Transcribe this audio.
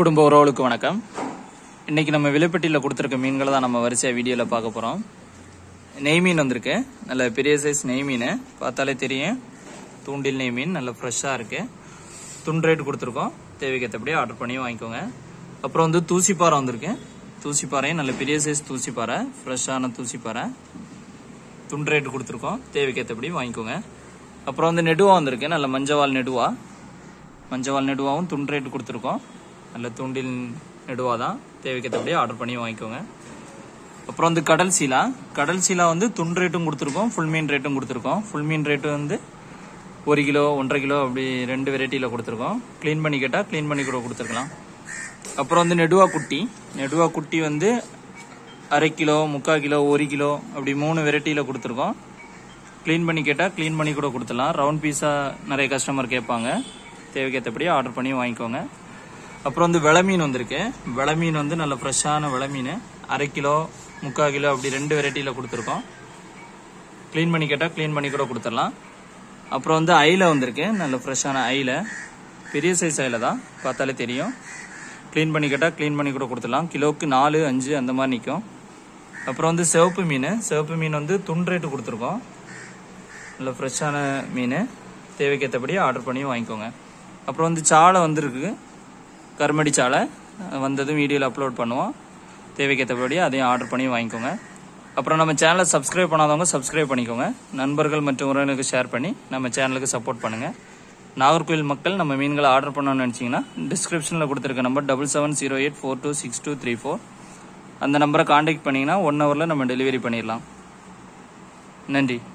குடும்ப உறவுகளுக்கு வணக்கம் இன்னைக்கு நம்ம விலைப்பட்டியில் கொடுத்துருக்க மீன்களை தான் நம்ம வரிசையாக வீடியோவில் பார்க்க போகிறோம் நெய் மீன் வந்திருக்கு நல்ல பெரிய சைஸ் நெய் மீன் பார்த்தாலே தெரியும் தூண்டில் நெய் மீன் நல்ல ஃப்ரெஷ்ஷாக இருக்கு துண்டு ரேட் கொடுத்துருக்கோம் தேவைக்கேற்றபடி ஆர்டர் பண்ணி வாங்கிக்கோங்க அப்புறம் வந்து தூசிப்பாறை வந்திருக்கு தூசிப்பாறையும் நல்ல பெரிய சைஸ் தூசிப்பாறை ஃப்ரெஷ்ஷான தூசிப்பாறை துண்டு ரேட் கொடுத்துருக்கோம் தேவைக்கேற்றபடி வாங்கிக்கோங்க அப்புறம் வந்து நெடுவா வந்திருக்கு நல்ல மஞ்சவால் நெடுவா மஞ்சவால் நெடுவாவும் துண்டு ரேட் கொடுத்துருக்கோம் நல்ல தூண்டில் நெடுவா தான் தேவைக்கேற்றபடி ஆர்டர் பண்ணி வாங்கிக்கோங்க அப்புறம் வந்து கடல் சீலா கடல் சீலா வந்து துண்டு ரேட்டும் கொடுத்துருக்கோம் ஃபுல் மீன் ரேட்டும் கொடுத்துருக்கோம் ஃபுல் மீன் ரேட்டு வந்து ஒரு கிலோ ஒன்றரை கிலோ அப்படி ரெண்டு வெரைட்டியில் கொடுத்துருக்கோம் க்ளீன் பண்ணி கேட்டால் க்ளீன் பண்ணி கூட கொடுத்துருக்கலாம் அப்புறம் வந்து நெடுவா குட்டி நெடுவா குட்டி வந்து அரை கிலோ முக்கால் கிலோ ஒரு கிலோ அப்படி மூணு வெரைட்டியில் கொடுத்துருக்கோம் க்ளீன் பண்ணி கேட்டால் க்ளீன் பண்ணி கூட கொடுத்துடலாம் ரவுண்ட் பீஸாக நிறைய கஸ்டமர் கேட்பாங்க தேவைக்கேற்றபடி ஆர்டர் பண்ணி வாங்கிக்கோங்க அப்புறம் வந்து விளை மீன் வந்திருக்கு விளை மீன் வந்து நல்ல ஃப்ரெஷ்ஷான விளை மீன் அரை கிலோ முக்கால் கிலோ அப்படி ரெண்டு வெரைட்டியில் கொடுத்துருக்கோம் க்ளீன் பண்ணி கேட்டால் க்ளீன் பண்ணி கூட கொடுத்துடலாம் அப்புறம் வந்து ஐல வந்திருக்கு நல்ல ஃப்ரெஷ்ஷான ஐல பெரிய சைஸ் ஐல தான் பார்த்தாலே தெரியும் க்ளீன் பண்ணி கேட்டால் க்ளீன் பண்ணி கூட கொடுத்துடலாம் கிலோவுக்கு நாலு அஞ்சு அந்த மாதிரி நிற்கும் அப்புறம் வந்து சிவப்பு மீன் சிவப்பு மீன் வந்து துண்டு ரேட்டு கொடுத்துருக்கோம் நல்ல ஃப்ரெஷ்ஷான மீன் தேவைக்கேற்றபடி ஆர்டர் பண்ணி வாங்கிக்கோங்க அப்புறம் வந்து சாலை வந்துருக்கு கருமடி சாலை வந்ததும் வீடியோவில் அப்லோட் பண்ணுவோம் தேவைக்கேற்றபடி அதையும் ஆர்டர் பண்ணி வாங்கிக்கோங்க அப்புறம் நம்ம சேனலை சப்ஸ்கிரைப் பண்ணாதவங்க சப்ஸ்கிரைப் பண்ணிக்கோங்க நண்பர்கள் மற்றும் உறவினருக்கு ஷேர் பண்ணி நம்ம சேனலுக்கு சப்போர்ட் பண்ணுங்கள் நாகர்கோவில் மக்கள் நம்ம மீன்களை ஆர்டர் பண்ணணும்னு நினச்சிங்கன்னா டிஸ்கிரிப்ஷனில் கொடுத்துருக்க number double seven zero eight four two six two three four அந்த நம்பரை காண்டாக்ட் பண்ணிங்கன்னா ஒன் ஹவரில் நம்ம டெலிவரி பண்ணிடலாம் நன்றி